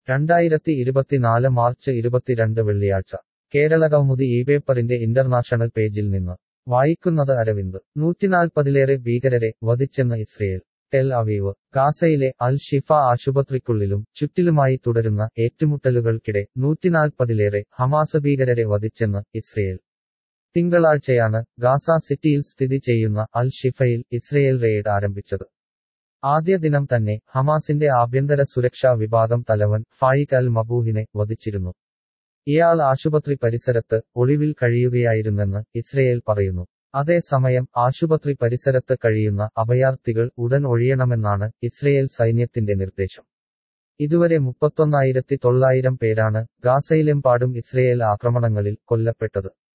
രണ്ടായിരത്തി ഇരുപത്തിനാല് മാർച്ച് ഇരുപത്തിരണ്ട് വെള്ളിയാഴ്ച കേരള കൗമുദി ഈ പേപ്പറിന്റെ ഇന്റർനാഷണൽ പേജിൽ നിന്ന് വായിക്കുന്നത് അരവിന്ദ് നൂറ്റിനാൽപ്പതിലേറെ ഭീകരരെ വധിച്ചെന്ന് ഇസ്രയേൽ ടെൽ അവീവ് ഗാസയിലെ അൽ ഷിഫ ആശുപത്രിക്കുള്ളിലും ചുറ്റിലുമായി തുടരുന്ന ഏറ്റുമുട്ടലുകൾക്കിടെ നൂറ്റിനാൽപ്പതിലേറെ ഹമാസ് ഭീകരരെ വധിച്ചെന്ന് ഇസ്രയേൽ തിങ്കളാഴ്ചയാണ് ഗാസ സിറ്റിയിൽ സ്ഥിതി ചെയ്യുന്ന അൽ ഷിഫയിൽ ഇസ്രയേൽ റെയ്ഡ് ആരംഭിച്ചത് ആദ്യ ദിനം തന്നെ ഹമാസിന്റെ ആഭ്യന്തര സുരക്ഷാ വിഭാഗം തലവൻ ഫായിഖ് അൽ മബൂഹിനെ വധിച്ചിരുന്നു ഇയാൾ ആശുപത്രി പരിസരത്ത് ഒളിവിൽ കഴിയുകയായിരുന്നെന്ന് ഇസ്രയേൽ പറയുന്നു അതേസമയം ആശുപത്രി പരിസരത്ത് കഴിയുന്ന അഭയാർത്ഥികൾ ഉടൻ ഒഴിയണമെന്നാണ് ഇസ്രയേൽ സൈന്യത്തിന്റെ നിർദ്ദേശം ഇതുവരെ മുപ്പത്തൊന്നായിരത്തി തൊള്ളായിരം പേരാണ് ഗാസയിലെമ്പാടും ഇസ്രയേൽ ആക്രമണങ്ങളിൽ കൊല്ലപ്പെട്ടത്